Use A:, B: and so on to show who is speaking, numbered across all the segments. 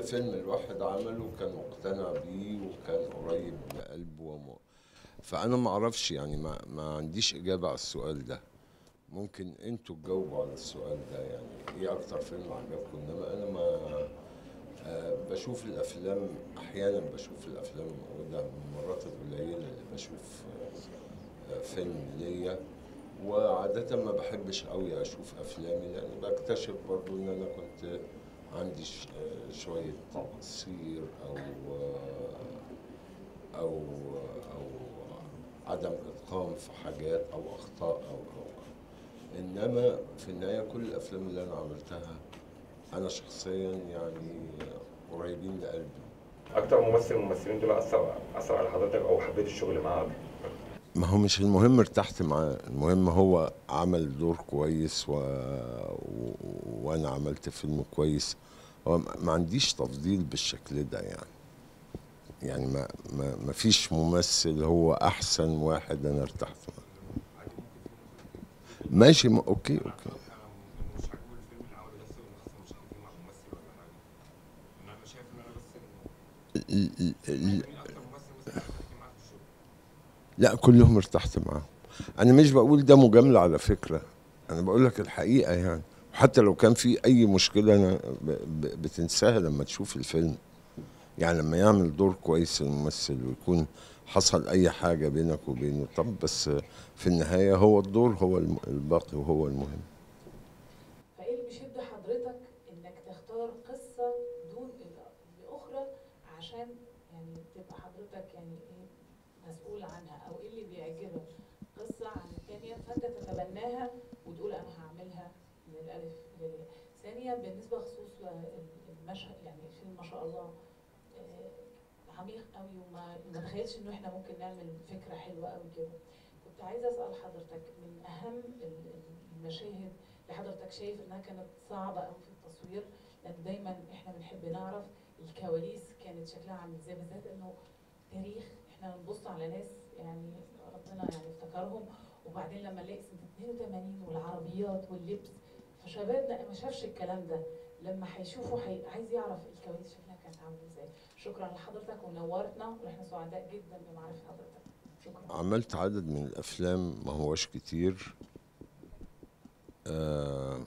A: فيلم الواحد عمله كان مقتنع بيه وكان قريب لقلبه وم... فانا ما اعرفش يعني ما, ما عنديش اجابه على السؤال ده ممكن انتوا تجاوبوا على السؤال ده يعني ايه اكتر فيلم عجبكم انما انا ما آه بشوف الافلام احيانا بشوف الافلام وده من المرات القليله اللي بشوف آه آه فيلم ليا وعادة ما بحبش قوي اشوف افلامي لان بكتشف برضو ان انا كنت عندي ش- آه شوية تقصير او آه او او عدم اتقان في حاجات او اخطاء او او انما في النهايه كل الافلام اللي انا عملتها انا شخصيا يعني قريبين لقلبي
B: اكتر ممثل من الممثلين دول اثر اثر على حضرتك او حبيت الشغل معاه
A: ما هو مش المهم ارتحت معاه المهم هو عمل دور كويس و... و... وانا عملت فيلم كويس هو ما ما عنديش تفضيل بالشكل ده يعني يعني ما ما, ما فيش ممثل هو احسن واحد انا ارتحت معاه ماشي ما... اوكي اوكي
C: مش عاجبه الفيلم اللي عمله بس والممثل مش عاجبه مع ممثل ولا حاجه ان انا شايف ان انا بس
A: ال- ال-
C: مين اكتر ممثل مثلا ارتحت معاه في الشغل
A: لا كلهم ارتحت معاهم انا مش بقول ده مجامله على فكره انا بقول لك الحقيقه يعني حتى لو كان في اي مشكله انا ب- ب- بتنساها لما تشوف الفيلم يعني لما يعمل دور كويس الممثل ويكون حصل اي حاجه بينك وبينه طب بس في النهايه هو الدور هو الم- الباقي وهو المهم
D: فايه اللي بيشد حضرتك انك تختار قصه دون ال- الاخرى عشان يعني تبقى حضرتك يعني ايه مسؤول عنها او ايه اللي بيعجبك قصه عن الثانيه فانت تتبناها وتقول انا هعملها من الالف للياء ثانيا بالنسبه خصوص المشهد يعني الفيلم ما شاء الله آه، عميق قوي وما ما تخيلش انه احنا ممكن نعمل فكره حلوه قوي كده كنت عايزه اسال حضرتك من اهم ال- ال- المشاهد اللي حضرتك شايف انها كانت صعبه قوي في التصوير لان دايما احنا بنحب نعرف الكواليس كانت شكلها عامل ازاي بالذات انه تاريخ احنا بنبص على ناس يعني ربنا يعني افتكرهم وبعدين لما نلاقي سنه 82 والعربيات واللبس فشبابنا ما شافش الكلام ده لما هيشوفوا حي... عايز يعرف الكواليس شكلها كانت عامله ازاي شكرا لحضرتك ونورتنا واحنا سعداء جدا بمعرفه حضرتك شكرا
A: عملت عدد من الافلام ما هوش كتير آه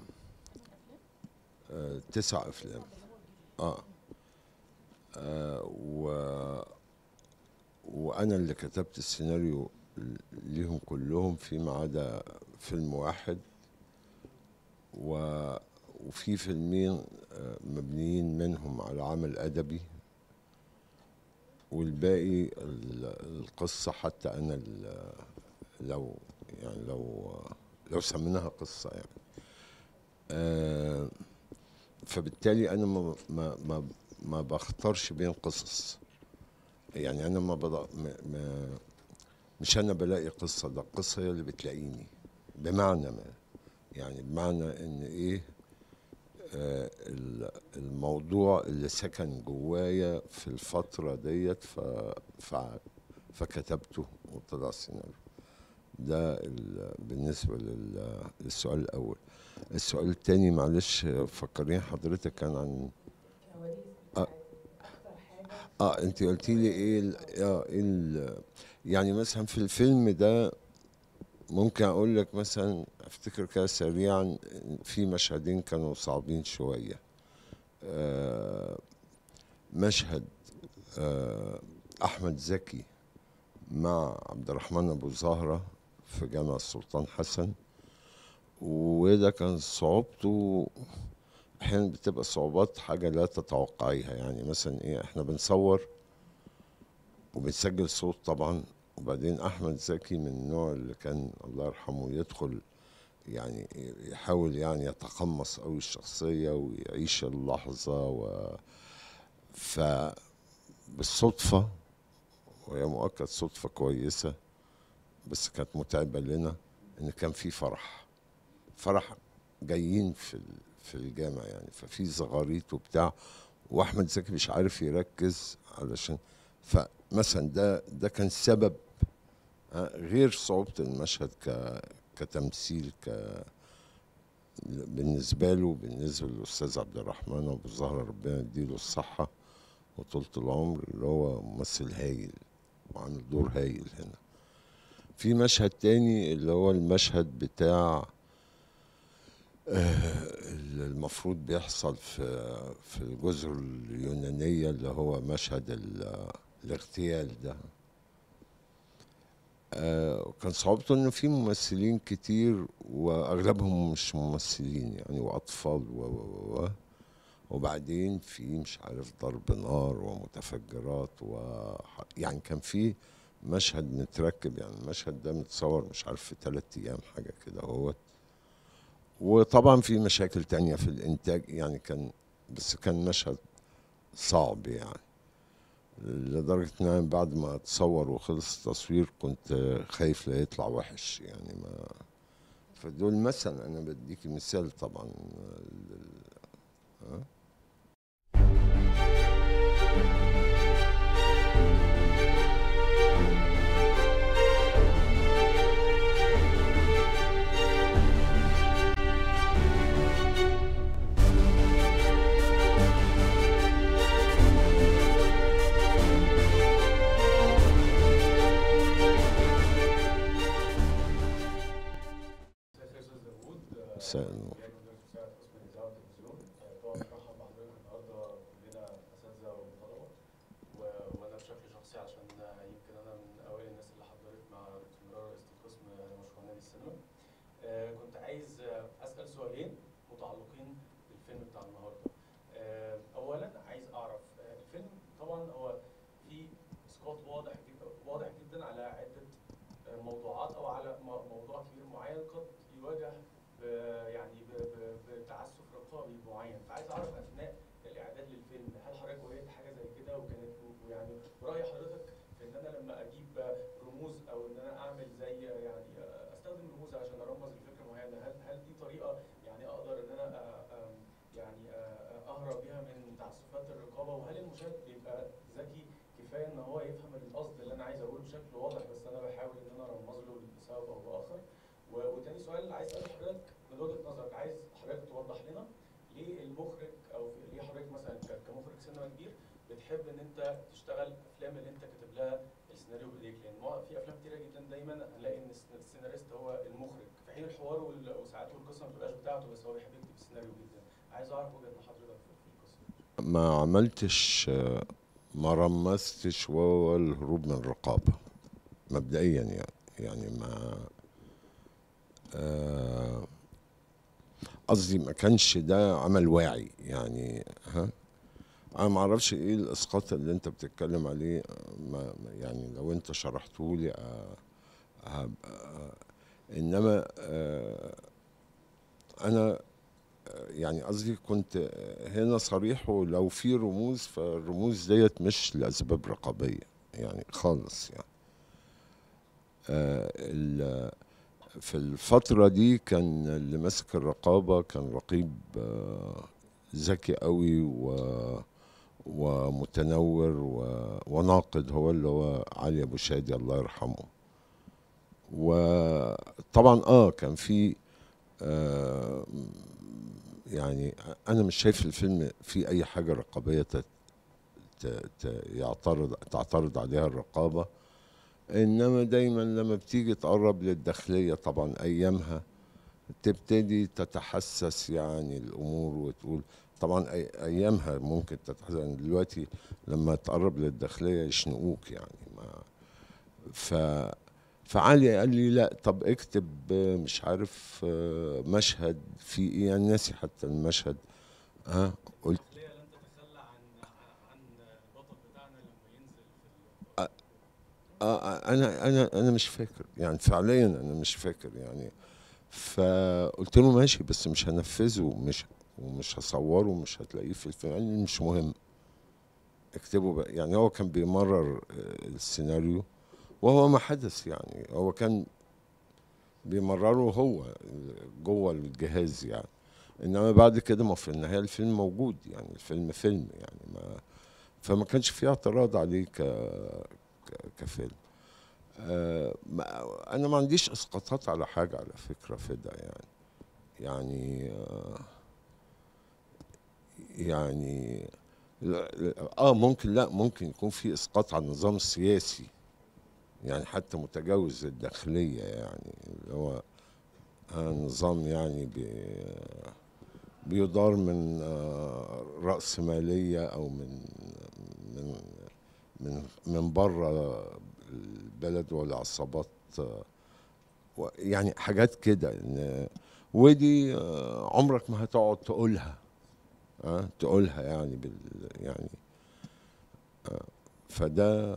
A: آه تسع افلام اه, آه و وانا اللي كتبت السيناريو ليهم كلهم فيما عدا فيلم واحد و وفي فيلمين آه، مبنيين منهم على عمل ادبي والباقي ال- القصه حتى انا ال- لو يعني لو لو سميناها قصه يعني آه، فبالتالي انا ما ما ما, ما بختارش بين قصص يعني انا ما, بض... ما, ما مش انا بلاقي قصه ده القصه هي اللي بتلاقيني بمعنى ما يعني بمعنى ان ايه آه ال- الموضوع اللي سكن جوايا في الفترة ديت ف... ف... فكتبته وطلع سيناريو ده ال... بالنسبة لل... للسؤال الأول السؤال التاني معلش فكرين حضرتك كان عن
D: كواليس
A: آه.
D: بتاعت اكتر حاجه
A: اه انت قلتي لي ايه ال... اه ايه ال... يعني مثلا في الفيلم ده ممكن اقول لك مثلا افتكر كده سريعا في مشهدين كانوا صعبين شويه آه مشهد آه احمد زكي مع عبد الرحمن ابو زهره في جامع السلطان حسن وده كان صعوبته احيانا بتبقى صعوبات حاجه لا تتوقعيها يعني مثلا ايه احنا بنصور وبنسجل صوت طبعا وبعدين احمد زكي من النوع اللي كان الله يرحمه يدخل يعني يحاول يعني يتقمص قوي الشخصيه ويعيش اللحظه و ف بالصدفه وهي مؤكد صدفه كويسه بس كانت متعبه لنا ان كان في فرح فرح جايين في ال- في الجامع يعني ففي زغاريت وبتاع واحمد زكي مش عارف يركز علشان فمثلا ده ده كان سبب آه، غير صعوبة المشهد ك كتمثيل ك بالنسبة له بالنسبة للأستاذ عبد الرحمن أبو زهرة ربنا يديله الصحة وطولة العمر اللي هو ممثل هايل وعامل دور هايل هنا في مشهد تاني اللي هو المشهد بتاع آه، اللي المفروض بيحصل في في الجزر اليونانية اللي هو مشهد ال- الاغتيال ده آه، كان صعوبته ان في ممثلين كتير واغلبهم مش ممثلين يعني واطفال و و و و وبعدين في مش عارف ضرب نار ومتفجرات و يعني كان في مشهد متركب يعني المشهد ده متصور مش عارف في ثلاث ايام حاجه كده اهوت وطبعا في مشاكل تانية في الانتاج يعني كان بس كان مشهد صعب يعني لدرجة ان انا بعد ما اتصور وخلص التصوير كنت خايف لا يطلع وحش يعني ما فدول مثلا انا بديكي مثال طبعا لل- ها؟
E: مساء الخير استاذ داوود آه،
A: مساء النور.
E: جاي من مدرسة مساعد قسم الاذاعه والتلفزيون آه، طبعا برحب بحضرتك النهارده كلنا اساتذه وطلبه و- وانا بشكل شخصي عشان آه، يمكن انا من اوائل الناس اللي حضرت مع دكتور مرار رئيسة القسم آه، مشروع نادي السينما آه، كنت عايز آه، اسال سؤالين متعلقين بالفيلم بتاع النهارده آه، اولا عايز اعرف آه، الفيلم طبعا هو في اسقاط واضح جدا واضح جدا على عده موضوعات او على م- موضوع كبير معين قد يواجه ب- يعني ب- ب- بتعسف رقابي معين فعايز اعرف اثناء الاعداد للفيلم هل حضرتك واجهت حاجه زي كده وكانت ويعني وراي حضرتك في ان انا لما اجيب رموز او ان انا اعمل زي يعني استخدم رموز عشان ارمز لفكره معينه هل هل دي طريقه يعني اقدر ان انا أ- أم- يعني أ- اهرب بيها من تعسفات الرقابه وهل المشاهد بيبقى ذكي كفايه ان هو يفهم القصد اللي انا عايز اقوله بشكل واضح بس انا بحاول ان انا ارمز له بسبب او باخر و- وتاني سؤال عايز اسال حضرتك من وجهه نظرك عايز حضرتك توضح لنا ليه المخرج او في- ليه حضرتك مثلا ك- كمخرج سينما كبير بتحب ان انت تشتغل افلام اللي انت كاتب لها السيناريو بايديك لان ما- في افلام كتيره جدا دايما هنلاقي ان الس- السيناريست هو المخرج في حين الحوار وال- وساعات والقصه ما بتبقاش بتاعته بس هو بيحب يكتب السيناريو جدا عايز اعرف وجهه حضرتك في في القصه
A: ما عملتش آه، ما رمزتش وهو الهروب من الرقابة مبدئيا يعني يعني ما آه، قصدي ما كانش ده عمل واعي يعني ها انا ما اعرفش ايه الاسقاط اللي انت بتتكلم عليه ما ما- يعني لو انت شرحته لي آه، هبقى انما آه، انا يعني قصدي كنت هنا صريح ولو في رموز فالرموز ديت مش لاسباب رقابيه يعني خالص يعني آه، ال- في الفتره دي كان اللي ماسك الرقابه كان رقيب آه، ذكي قوي و ومتنور و... وناقد هو اللي هو علي ابو شادي الله يرحمه وطبعا اه كان في آه يعني انا مش شايف الفيلم فيه اي حاجه رقابيه ت- ت- ت- يعترض تعترض عليها الرقابه انما دايما لما بتيجي تقرب للداخليه طبعا ايامها تبتدي تتحسس يعني الامور وتقول طبعا أي ايامها ممكن تتحسس يعني دلوقتي لما تقرب للداخليه يشنقوك يعني ما ف فعلي قال لي لا طب اكتب آه، مش عارف آه، مشهد في ايه يعني ناسي حتى المشهد ها قلت
E: ليه لن تتخلى عن عن البطل بتاعنا لما ينزل في
A: آه انا انا انا مش فاكر يعني فعليا انا مش فاكر يعني فقلت له ماشي بس مش هنفذه ومش ومش هصوره ومش هتلاقيه في الفيلم قال لي مش مهم اكتبه بقى يعني هو كان بيمرر آه، السيناريو وهو ما حدث يعني هو كان بيمرره هو جوه الجهاز يعني انما بعد كده ما في النهايه الفيلم موجود يعني الفيلم فيلم يعني ما فما كانش في اعتراض عليه ك ك- كفيلم آه ما- انا ما عنديش اسقاطات على حاجه على فكره فدا يعني يعني آه، يعني لا- لا- اه ممكن لا ممكن يكون في اسقاط على النظام السياسي يعني حتى متجاوز الداخليه يعني اللي هو آه نظام يعني بي بيدار من آه رأسمالية أو من من من من بره البلد والعصابات آه، و- يعني حاجات كده إن- ودي آه، عمرك ما هتقعد تقولها أه تقولها يعني بال يعني آه، فده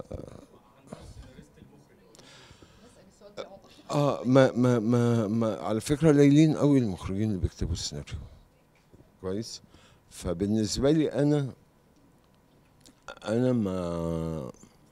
A: اه ما ما ما, ما على فكره قليلين قوي المخرجين اللي بيكتبوا السيناريو كويس فبالنسبه لي انا انا ما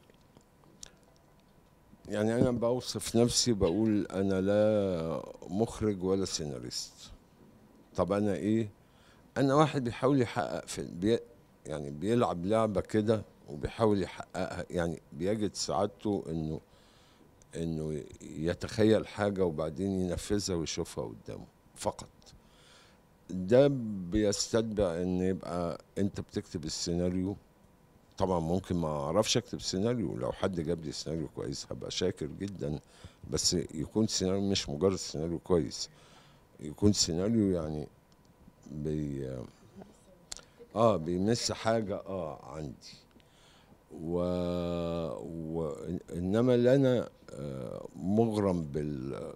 A: يعني انا بوصف نفسي بقول انا لا مخرج ولا سيناريست طب انا ايه انا واحد بيحاول يحقق في بي يعني بيلعب لعبه كده وبيحاول يحققها يعني بيجد سعادته انه انه يتخيل حاجه وبعدين ينفذها ويشوفها قدامه فقط ده بيستتبع ان يبقى انت بتكتب السيناريو طبعا ممكن ما اعرفش اكتب سيناريو لو حد جاب لي سيناريو كويس هبقى شاكر جدا بس يكون سيناريو مش مجرد سيناريو كويس يكون سيناريو يعني بي اه بيمس حاجه اه عندي و... و... انما اللي انا آه، مغرم بال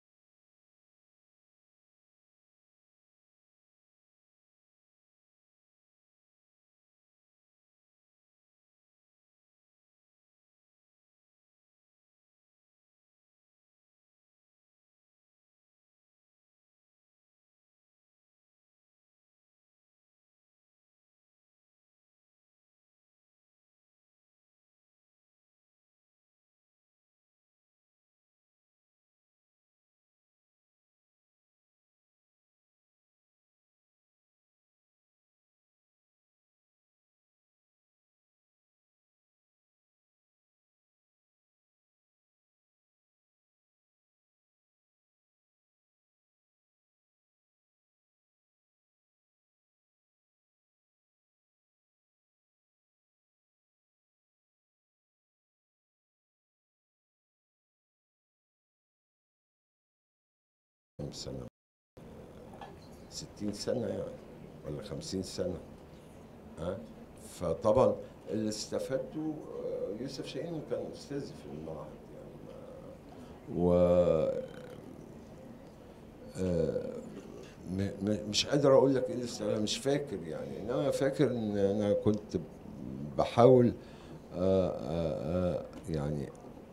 A: كام سنة ستين سنة يعني ولا خمسين سنة ها فطبعا اللي استفدته آه، يوسف شاهين كان أستاذ في المعهد يعني ما و آه، م- م- مش قادر اقول لك ايه اللي استفدته مش فاكر يعني انما فاكر ان انا كنت بحاول آه، آه، آه، يعني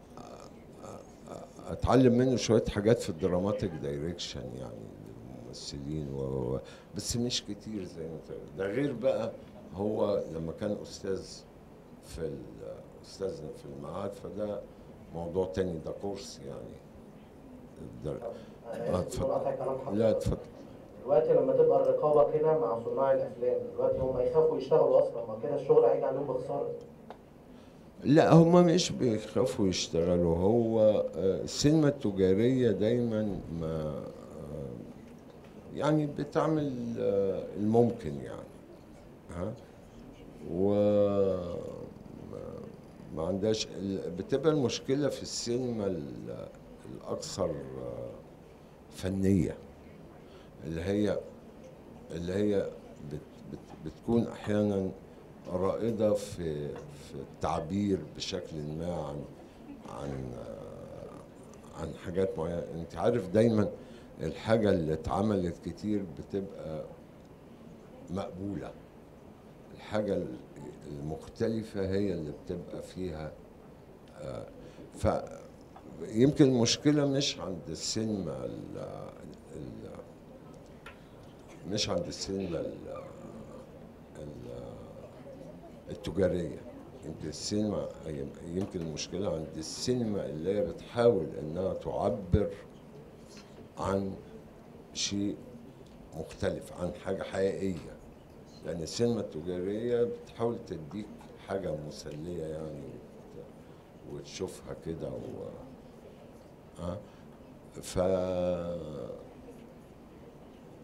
A: اتعلم منه شويه حاجات في الدراماتيك دايركشن يعني الممثلين و... و- بس مش كتير زي ما تقول ده غير بقى هو لما كان استاذ في ال- استاذنا في المعهد فده موضوع تاني ده كورس يعني الدر... آه، اتفضل. لا اتفضل
F: دلوقتي لما تبقى الرقابه كده مع صناع الافلام دلوقتي هم يخافوا يشتغلوا اصلا ما كده الشغل هيجي عليهم بخساره
A: لا هم مش بيخافوا يشتغلوا هو آه، السينما التجارية دايما ما آه، يعني بتعمل آه، الممكن يعني ها و ما- ما عندهاش ال- بتبقى المشكلة في السينما ال- الأكثر آه، فنية اللي هي اللي هي بت بت بتكون أحيانا رائدة في في التعبير بشكل ما عن عن آه، عن حاجات معينة انت عارف دايما الحاجة اللي اتعملت كتير بتبقى مقبولة الحاجة ال- المختلفة هي اللي بتبقى فيها آه، ف يمكن المشكلة مش عند السينما ال ال مش عند السينما ال ال التجارية يمكن السينما يمكن المشكلة عند السينما اللي هي بتحاول انها تعبر عن شيء مختلف عن حاجة حقيقية لأن السينما التجارية بتحاول تديك حاجة مسلية يعني وت- وتشوفها كده و... ها ف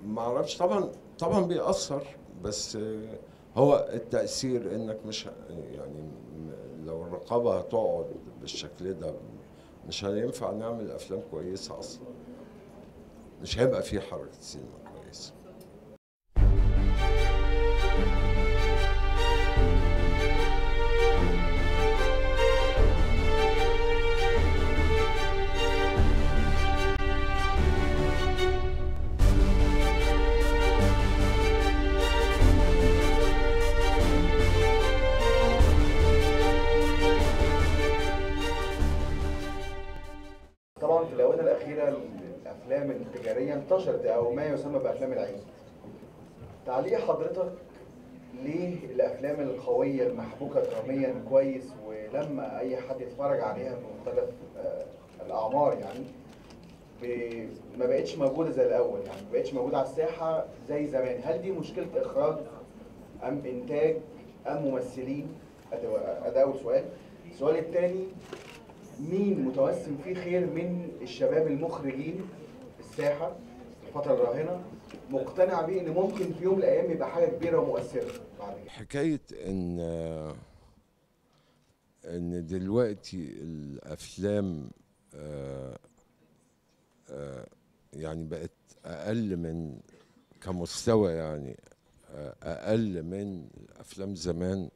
A: ما اعرفش طبعا طبعا بيأثر بس آه، هو التأثير انك مش ه- يعني م- لو الرقابة هتقعد بالشكل ده مش هينفع نعمل افلام كويسة اصلا مش هيبقى في حركة سينما كويسة
G: طبعا في الاونه الاخيره الافلام التجاريه انتشرت او ما يسمى بافلام العيد تعليق حضرتك ليه الافلام القويه المحبوكه دراميا كويس ولما اي حد يتفرج عليها في مختلف آه، الاعمار يعني ب- ما بقتش موجوده زي الاول يعني ما بقتش موجوده على الساحه زي زمان هل دي مشكله اخراج ام انتاج ام ممثلين أدي- ده اول سؤال السؤال الثاني مين متوسم فيه خير من الشباب المخرجين في الساحه في الفتره الراهنه مقتنع بيه ان ممكن في يوم من الايام يبقى حاجه كبيره ومؤثره بعد كده
A: حكاية ان ان دلوقتي الافلام آه، آه، يعني بقت اقل من كمستوى يعني آه، اقل من افلام زمان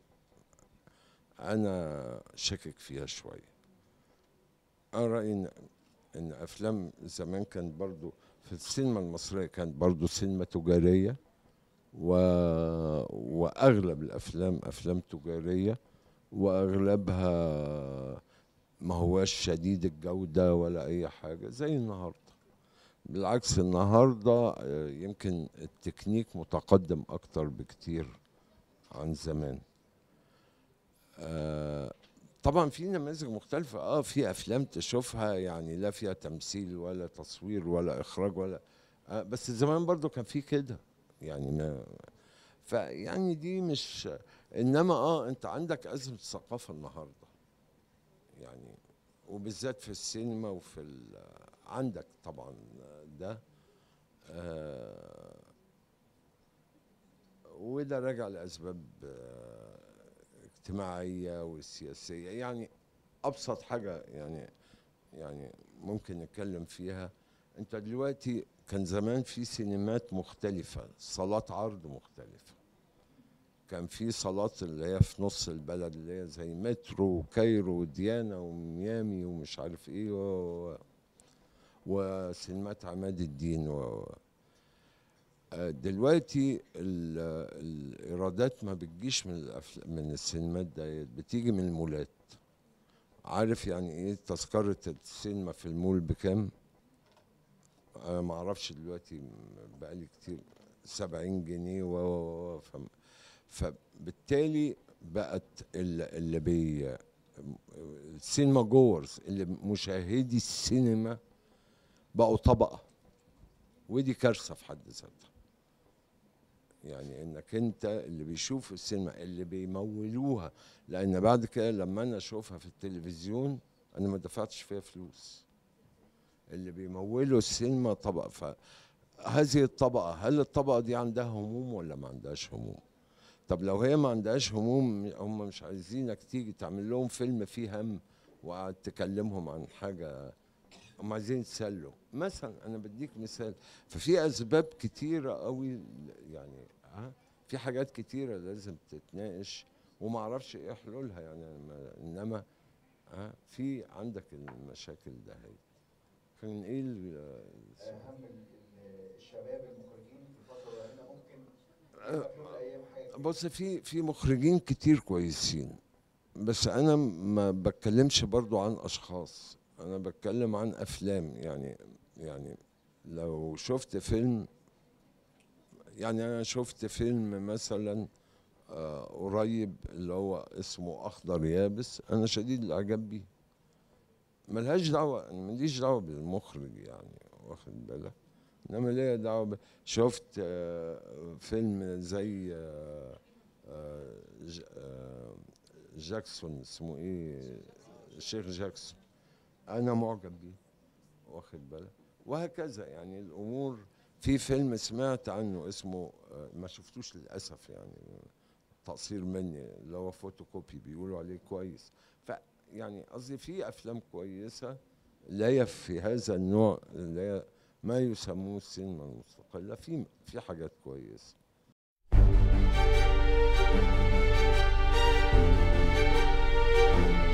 A: انا شاكك فيها شويه انا رايي ان ان افلام زمان كانت برضو في السينما المصريه كانت برضو سينما تجاريه و... واغلب الافلام افلام تجاريه واغلبها ما هواش شديد الجوده ولا اي حاجه زي النهارده بالعكس النهارده آه، يمكن التكنيك متقدم اكتر بكتير عن زمان آه، طبعا في نماذج مختلفة اه في افلام تشوفها يعني لا فيها تمثيل ولا تصوير ولا اخراج ولا آه بس زمان برضو كان في كده يعني ما فيعني دي مش انما اه انت عندك ازمة ثقافة النهاردة يعني وبالذات في السينما وفي ال- عندك طبعا ده آه وده راجع لاسباب آه اجتماعيه وسياسيه يعني ابسط حاجه يعني يعني ممكن نتكلم فيها انت دلوقتي كان زمان في سينمات مختلفه صالات عرض مختلفه كان في صالات اللي هي في نص البلد اللي هي زي مترو وكايرو وديانا وميامي ومش عارف ايه و... و- وسينمات عماد الدين و... آه، دلوقتي ال- الايرادات ما بتجيش من الأفل... من السينمات ديت بتيجي من المولات عارف يعني ايه تذكرة السينما في المول بكام؟ انا ما اعرفش دلوقتي م- بقالي كتير 70 جنيه و و- و- فم- فبالتالي بقت ال- اللي بي السينما جوورز اللي مشاهدي السينما بقوا طبقة ودي كارثة في حد ذاتها يعني انك انت اللي بيشوف السينما اللي بيمولوها لان بعد كده لما انا اشوفها في التلفزيون انا ما دفعتش فيها فلوس اللي بيمولوا السينما طبقه فهذه الطبقه هل الطبقه دي عندها هموم ولا ما عندهاش هموم طب لو هي ما عندهاش هموم هم مش عايزينك تيجي تعمل لهم فيلم فيه هم وقعد تكلمهم عن حاجه هم عايزين يتسلوا مثلا انا بديك مثال ففي اسباب كتيره قوي يعني ها في حاجات كتيره لازم تتناقش وما اعرفش ايه حلولها يعني أنا ما- انما ها في عندك المشاكل ده هي كان ايه ال-
G: اهم الشباب المخرجين في الفتره الراهنه ممكن يبقى في يوم من الايام حاجه
A: بص في في مخرجين كتير كويسين بس انا ما بتكلمش برضو عن اشخاص انا بتكلم عن افلام يعني يعني لو شفت فيلم يعني انا شفت فيلم مثلا آه، قريب اللي هو اسمه اخضر يابس انا شديد الاعجاب بيه ملهاش دعوه أنا ماليش دعوه بالمخرج يعني واخد بالك انما ليا دعوه ب... شفت آه، فيلم زي آه، آه، ج- آه، جاكسون اسمه ايه الشيخ جاكسون انا معجب بيه واخد بالك وهكذا يعني الامور في فيلم سمعت عنه اسمه آه، ما شفتوش للاسف يعني تقصير مني اللي هو فوتوكوبي بيقولوا عليه كويس ف يعني قصدي في افلام كويسه اللي هي في هذا النوع اللي هي ما يسموه السينما المستقله في في حاجات كويسه
H: thank you